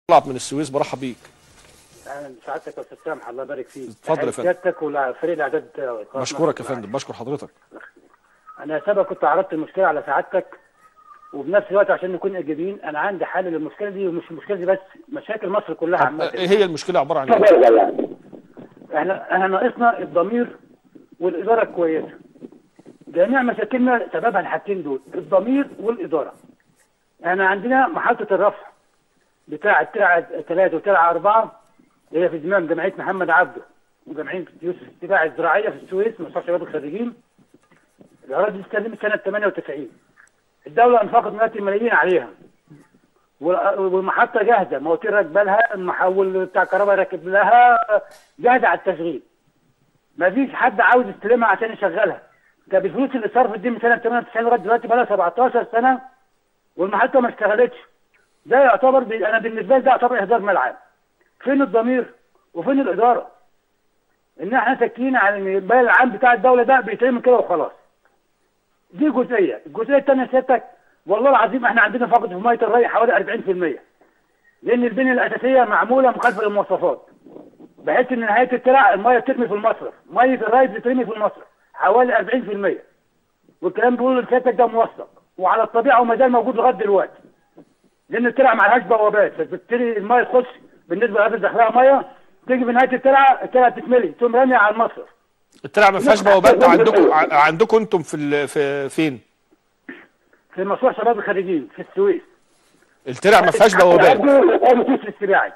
طلعت من السويس برحب بيك اهلا بسعادتك يا استاذ سامح الله يبارك فيك اتفضل يا تحية فندم. سيادتك وفريق الاعداد قناة بشكرك يا مصر فندم بشكر حضرتك انا سبق كنت عرضت المشكله على سعادتك وبنفس الوقت عشان نكون ايجابيين انا عندي حل للمشكله دي ومش المشكله دي بس مشاكل مصر كلها طب عامه ايه هي المشكله عباره عن ايه احنا احنا ناقصنا الضمير والاداره الكويسه جميع مشاكلنا سببها الحاجتين دول الضمير والاداره احنا عندنا محطه الرفع بتاعه ترعه ثلاثه وترعه اربعه اللي هي في زمام جمعيه محمد عبده وجمعيه يوسف السباع الزراعيه في السويس مشروع شباب الخريجين الاراضي دي استلمت سنه 98 الدوله انفقت مئات الملايين عليها وال- والمحطه جاهزه مواتير راكبه لها المحول بتاع الكهرباء راكب لها جاهزه على التشغيل ما فيش حد عاوز يستلمها عشان يشغلها ده بالفلوس اللي صرفت دي من سنه 98 لغايه دلوقتي بقى لها 17 سنه والمحطه ما اشتغلتش ده يعتبر بي... انا بالنسبه لي ده يعتبر اهدار ملعب فين الضمير وفين الاداره ان احنا ساكتين على ان البيان العام بتاع الدوله ده بيتعمل كده وخلاص دي جزئيه الجزئيه الثانيه سيادتك والله العظيم احنا عندنا فقد في ميه الري حوالي 40% لان البنيه الاساسيه معموله مخالفه للمواصفات بحيث ان نهايه الترع الميه بترمي في المصرف ميه الري بترمي في المصرف حوالي 40% والكلام بيقول لسيادتك ده موثق وعلى الطبيعه وما زال موجود لغايه دلوقتي لان الترع ما لهاش بوابات فبالتالي الميه تخش بالنسبه للارض داخلها ميه تيجي في نهايه الترعه الترعه تتملي تقوم راميه على المصرف الترع ما فيهاش بوابات عندكم ع- عندكم انتم في ال- في فين في مشروع شباب الخريجين في السويس الترع ما فيهاش بوابات يوسف السباعي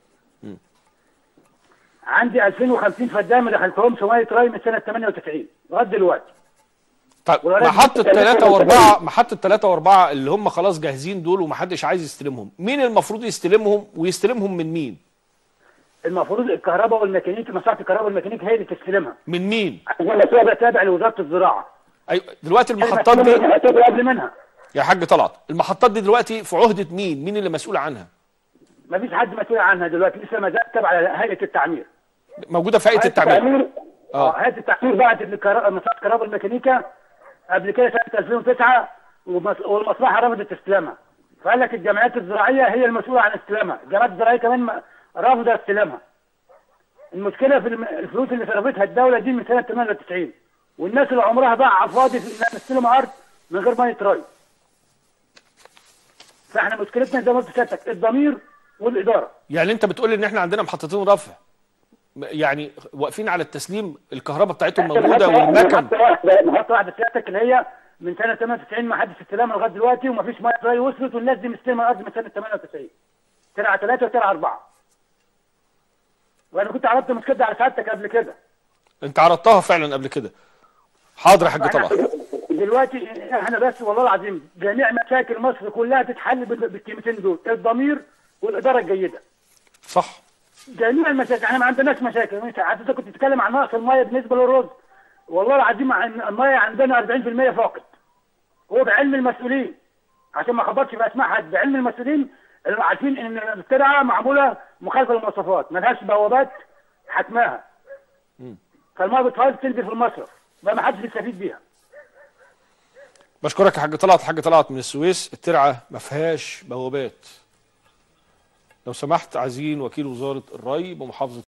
عندي 2050 فدان ما دخلتهمش ميه ري من سنه 98 لغايه دلوقتي طيب والأراضي محطه دي 3 و4 محطه 3 و4 اللي هم خلاص جاهزين دول ومحدش عايز يستلمهم مين المفروض يستلمهم ويستلمهم من مين المفروض الكهرباء والميكانيكا مصلحه الكهرباء والميكانيكا هي اللي تستلمها من مين ولا تابع تابع لوزاره الزراعه ايوه دلوقتي المحطات دي هتبقى قبل منها يا حاج طلعت المحطات دي دلوقتي في عهده مين مين اللي مسؤول عنها ما فيش حد مسؤول عنها دلوقتي لسه ما زالت تابعه لهيئه التعمير موجوده في هيئه التعمير اه هيئه التعمير بعتت للكهرباء مصلحه الكهرباء والميكانيكا قبل كده سنه 2009 ومس- والمصلحه رفضت استلامها فقال لك الجمعيات الزراعيه هي المسؤوله عن استلامها الجمعيات الزراعيه كمان ما- رافضه استلامها المشكله في الم- الفلوس اللي صرفتها الدوله دي من سنه 98 والناس اللي عمرها ضاع على الفاضي في انها تستلم ارض من غير ميه ري فاحنا مشكلتنا زي ما قلت سيادتك الضمير والاداره يعني انت بتقول ان احنا عندنا محطتين رفع م- يعني واقفين على التسليم الكهرباء بتاعتهم موجوده والمكن محطة واحدة محطة واحدة سيادتك اللي هي من سنة 98 ما حدش استلامها لغاية دلوقتي وما فيش مية ري وصلت والناس دي مستلمة الأرض من سنة 98 ترعة ثلاثة وترعة أربعة وأنا كنت عرضت المشكلة دي على سعادتك قبل كده انت عرضتها فعلا قبل كده حاضر يا حاج طلعت دلوقتي احنا بس والله العظيم جميع مشاكل مصر كلها تتحل بال- بالكلمتين دول الضمير والإدارة الجيدة صح جميع المشاكل احنا ما عندناش مشاكل انت حضرتك كنت بتتكلم عن نقص الميه بالنسبه للرز والله العظيم عن- الميه عندنا 40% فاقد هو بعلم المسؤولين عشان ما خبطش في اسماء حد بعلم المسؤولين اللي عارفين ان الترعه معموله مخالفه للمواصفات ما لهاش بوابات حتماها فالميه بتفضل تنزل في المصرف ما حدش بيستفيد بيها بشكرك يا حاج طلعت حاج طلعت من السويس الترعه ما فيهاش بوابات لو سمحت عايزين وكيل وزاره الري بمحافظه